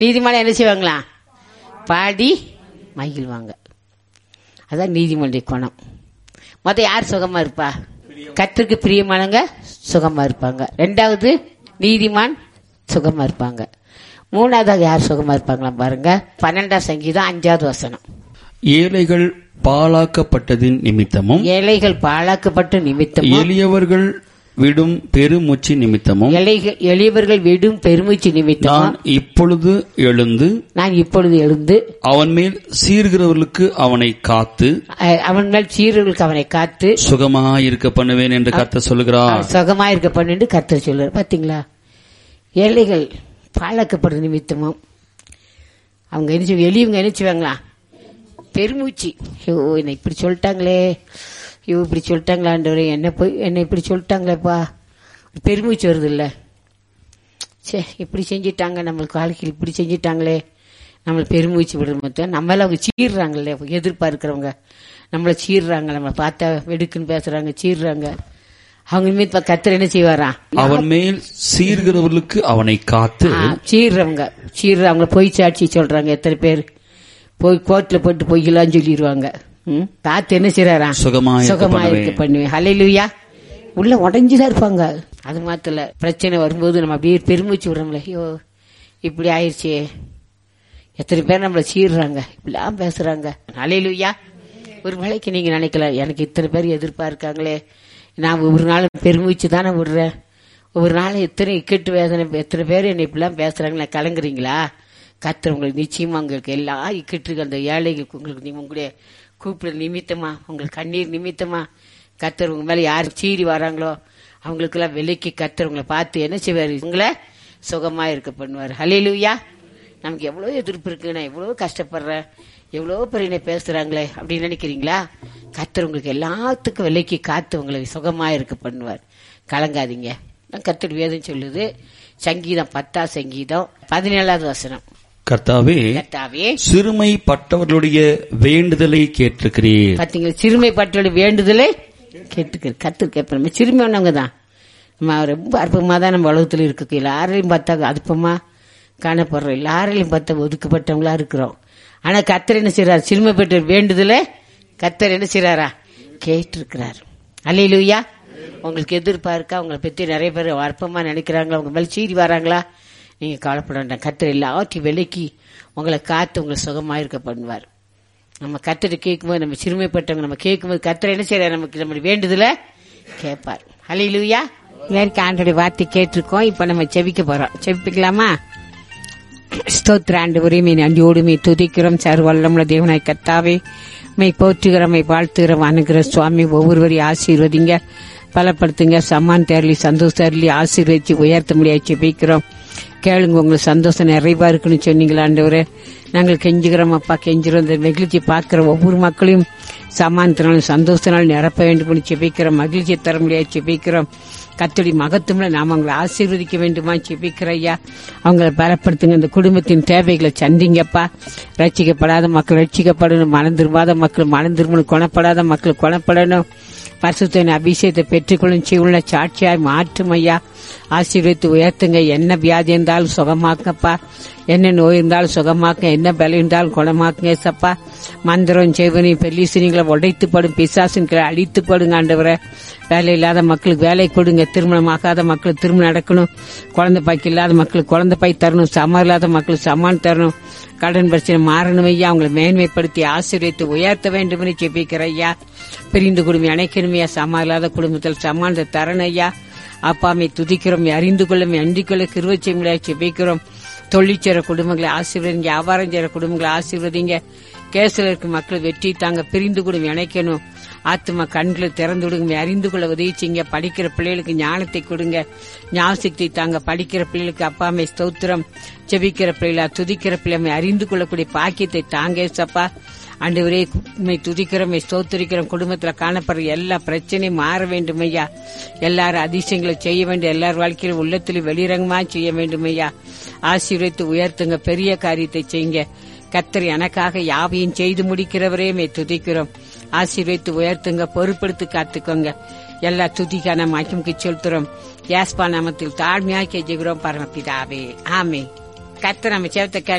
நீதிமான் என்ன செய்வாங்களா பாடி மகிழ்வாங்க அதான் நீதிமன்ற குணம் மொத்தம் யார் சுகமா இருப்பா கத்திற்கு பிரியமானவங்க சுகமா இருப்பாங்க ரெண்டாவது நீதிமான் சுகமா இருப்பாங்க மூணாவதாக யார் சுகமா இருப்பாங்களா பாருங்க பன்னெண்டாம் சங்கீதம் அஞ்சாவது வசனம் ஏழைகள் பாழாக்கப்பட்டதின் நிமித்தமும் ஏழைகள் பாழாக்கப்பட்ட நிமித்தமும் எளியவர்கள் விடும் பெருமூச்சு நிமித்தமும் எளிக- எளியவர்கள் விடும் பெருமூச்சு நிமித்தமும் நான் இப்பொழுது எழுந்து நான் இப்பொழுது எழுந்து அவன் மேல் சீர்கிறவர்களுக்கு அவனை காத்து அஹ், அவன் மேல் சீர்களுக்கு அவனை காத்து சுகமாயிருக்க பண்ணுவேன் என்று கர்த்தர் சொல்லுகிறார் அவன் சுகமா இருக்க பண்ணிட்டு கர்த்தர் சொல்லுவார் பாத்தீங்களா ஏழைகள் பாழாக்கப்படுற நிமித்தமும் அவங்க என்ன எளியவங்க என்ன செய்வாங்களா பெருமூச்சு ஐயோ என்னை இப்படி சொல்லிட்டாங்களே ஐயோ இப்படி சொல்லிட்டாங்களான்றவரே என்ன போய் என்னை இப்படி சொல்லிட்டாங்களேப்பா பெருமூச்சு வருது இல்ல சே இப்படி செஞ்சிட்டாங்க நம்மளுக்கு வாழ்க்கையில் இப்படி செஞ்சிட்டாங்களே நம்மளை பெருமூச்சு விடுற மொத்தம் நம்மள அவங்க சீர்றாங்கல்ல எதிர்பார்க்கிறவங்க நம்மளை சீர்றாங்க நம்மளை பார்த்தா வெடுக்குன்னு பேசுறாங்க சீர்றாங்க அவங்க மீது கத்தர் என்ன செய்வாராம் அவன் மேல் சீர்கிறவர்களுக்கு அவனை காத்து ஆ, சீர்றவங்க சீர்ற அவங்கள பொய் சாட்சி சொல்றாங்க எத்தனை பேர் போய் கோர்ட்ல போட்டு பொய்யெல்லாம் சொல்லிடுவாங்க ம்? காத்து என்ன செய்யறாராம் சுகமாயிருக்க சுகமா இருக்க பண்ணுவேன். பண்ணுவேன் ஹalleluya உள்ள உடஞ்சுதான் இருப்பாங்க அது மாத்திர பிரச்சனை வரும்போது நம்ம அப்படியே பெருமூச்சு விடுறோம்ல ஐயோ இப்படி ஆயிடுச்சே எத்தனை பேர் நம்மள சீர்றாங்க இப்படிலாம் பேசுறாங்க ஹalleluya ஒரு வேளைக்கு நீங்க நினைக்கலாம் எனக்கு இத்தனை பேர் எதிர்பார்க்காங்களே நான் ஒவ்வொரு நாளும் பெருமூச்சு தானே விடுறேன் ஒவ்வொரு நாளும் எத்தனை இக்கட்டு வேதனை எத்தனை பேர் என்னை இப்படிலாம் பேசுறாங்களே கலங்குறீங்களா கர்த்தர் உங்களுக்கு நிச்சயமா உங்களுக்கு எல்லா இக்கட்டுக்கு அந்த ஏழைகளுக்கு உங்களுக்கு நீ உங்களுடைய கூப்பிட நிமித்தமா உங்களுக்கு கண்ணீர் நிமித்தமா கர்த்தர் உங்க மேல யார் சீறி வராங்களோ அவங்களுக்கெல்லாம் விலைக்கு கர்த்தர் உங்களை பார்த்து என்ன செய்வார் உங்களை சுகமா இருக்க பண்ணுவார் ஹalleluya நமக்கு எவ்வளவு எதிர்ப்பு இருக்கு நான் எவ்வளவு கஷ்டப்படுறேன் எவ்வளவு பேர் என்னை பேசுறாங்களே அப்படின்னு நினைக்கிறீங்களா கர்த்தர் உங்களுக்கு எல்லாத்துக்கும் விலைக்கு காத்து உங்களை சுகமா இருக்க பண்ணுவார் கலங்காதீங்க நான் கர்த்தர் வேதம் சொல்லுது சங்கீதம் பத்தா சங்கீதம் பதினேழாவது வசனம் கர்த்தாவே கர்த்தாவே சிறுமைப்பட்டவர்களுடைய வேண்டுதலை கேட்டிருக்கிறீர் பாத்தீங்களா சிறுமைப்பட்டோட வேண்டுதலை கேட்டுக்க கத்து கேட்போம் சிறுமையானவங்க தான் நம்ம ரொம்ப அற்புதமா தான் நம்ம உலகத்துல இருக்கு எல்லாரையும் பார்த்தா அற்புதமா காணப்படுறோம் எல்லாரையும் பார்த்தா ஒதுக்கப்பட்டவங்களா இருக்கிறோம் ஆனா கத்தர் என்ன செய்யறாரு சிறுமைப்பட்ட வேண்டுதலை கத்தர் என்ன செய்யறாரா கேட்டிருக்கிறார் அல்லையிலுயா உங்களுக்கு எதிர்பார்க்கா உங்களை பத்தி நிறைய பேர் அற்பமா நினைக்கிறாங்களா உங்க மேல சீறி வராங்களா நீங்க கவலைப்பட வேண்டாம் கத்தர் எல்லாத்தையும் விலைக்கு உங்களை காத்து உங்களை சுகமா இருக்க பண்ணுவார் நம்ம கத்தரை கேட்கும்போது நம்ம சிறுமைப்பட்டவங்க நம்ம கேட்கும்போது கத்தரை என்ன செய்யறாரு நமக்கு நம்ம வேண்டுதல கேட்பார் ஹalleluya எல்லாருக்கும் ஆண்டோடைய வார்த்தை கேட்டிருக்கோம் இப்ப நம்ம செவிக்க போறோம் செவிப்பிக்கலாமா ஸ்தோத்திர ஆண்டு மே நன்றியோடு மே துதிக்கிறோம் சர்வல்லமுள்ள தேவனாய் கத்தாவே மை போற்றுகிறோம் மை வாழ்த்துகிறோம் அணுகிற சுவாமி ஒவ்வொருவரையும் ஆசீர்வதிங்க பலப்படுத்துங்க சம்மான் தேரலி சந்தோஷ் தேரலி ஆசீர்வதிச்சு உயர்த்த முடியாது ஜெபிக்கிறோம் கேளுங்க உங்களுக்கு சந்தோஷம் நிறைவா இருக்குன்னு சொன்னீங்களா ஆண்டவரே நாங்கள் கெஞ்சுகிறோம் அப்பா கெஞ்சுறோம் இந்த மகிழ்ச்சி பார்க்கிற ஒவ்வொரு மக்களையும் சமானத்தினாலும் சந்தோஷத்தினாலும் நிரப்ப வேண்டும் செபிக்கிறோம் மகிழ்ச்சி தர முடியாது செபிக்கிறோம் கத்தடி மகத்துவம்ல நாம் அவங்களை ஆசீர்வதிக்க வேண்டுமா செபிக்கிற ஐயா அவங்களை பலப்படுத்துங்க இந்த குடும்பத்தின் தேவைகளை சந்திங்கப்பா ரட்சிக்கப்படாத மக்கள் ரட்சிக்கப்படணும் மனம் திரும்பாத மக்கள் மனம் திரும்பணும் குணப்படாத மக்கள் குணப்படணும் பரிசுத்தின் அபிஷேகத்தை பெற்றுக்கொள்ளும் செய்யுள்ள சாட்சியாய் மாற்றும் ஐயா ஆசீர்வதித்து உயர்த்துங்க என்ன வியாதி இருந்தாலும் சுகமாக்கப்பா என்ன நோய் இருந்தாலும் சுகமாக்க என்ன பலம் இருந்தாலும் குணமாக்குங்க சப்பா மந்திரம் செய்வனி பெல்லிசினிகளை உடைத்து படும் பிசாசுங்களை அழித்து படுங்க ஆண்டவரை வேலை இல்லாத மக்களுக்கு வேலை கொடுங்க திருமணமாகாத மக்களுக்கு திருமணம் நடக்கணும் குழந்தை பாய்க்கு இல்லாத மக்களுக்கு குழந்தை பாய் தரணும் சமம் இல்லாத மக்களுக்கு சமான் தரணும் கடன் பிரச்சனை மாறணும் ஐயா அவங்களை மேன்மைப்படுத்தி ஆசீர்வதித்து உயர்த்த வேண்டும் என்று ஜெபிக்கிற ஐயா பிரிந்து குடும்பம் அணைக்கணுமையா சமா இல்லாத குடும்பத்தில் சமானத்தை தரணும் ஐயா அப்பாமை துதிக்கிறோம் அறிந்து கொள்ளும் அண்டிக் கொள்ள கிருவச்சை முடியாது ஜெபிக்கிறோம் தொழில் செய்ற குடும்பங்களை ஆசீர்வதிங்க வியாபாரம் செய்யற குடும்பங்களை ஆசீர்வதிங்க கேசில் இருக்க மக்கள் வெற்றி தாங்க பிரிந்து கூட இணைக்கணும் ஆத்மா கண்களை திறந்து விடுங்க அறிந்து கொள்ள உதவி செய்யுங்க படிக்கிற பிள்ளைகளுக்கு ஞானத்தை கொடுங்க ஞாபகத்தை தாங்க படிக்கிற பிள்ளைகளுக்கு அப்பாமை ஸ்தோத்திரம் செபிக்கிற பிள்ளைகளா துதிக்கிற பிள்ளைமை அறிந்து கொள்ளக்கூடிய பாக்கியத்தை தாங்க சப்பா ஆண்டவரே உண்மை துதிக்கிறோம் ஸ்தோத்திரிக்கிறோம் குடும்பத்துல காணப்படுற எல்லா பிரச்சனையும் மாற வேண்டும் ஐயா எல்லாரும் அதிசயங்களை செய்ய வேண்டும் எல்லார் வாழ்க்கையிலும் உள்ளத்தில் வெளிரங்கமா செய்ய வேண்டும் ஐயா ஆசீர்வதித்து உயர்த்துங்க பெரிய காரியத்தை செய்யுங்க கத்தர் எனக்காக யாவையும் செய்து முடிக்கிறவரே மே துதிக்கிறோம் ஆசீர்வதித்து உயர்த்துங்க பொறுப்படுத்தி காத்துக்கோங்க எல்லா துதிக்கான மாற்றமுக்கு செலுத்துறோம் யாஸ்பா நாமத்தில் தாழ்மையாக கெஞ்சுகிறோம் பரமபிதாவே ஆமே கத்த நம்ம சேவத்தை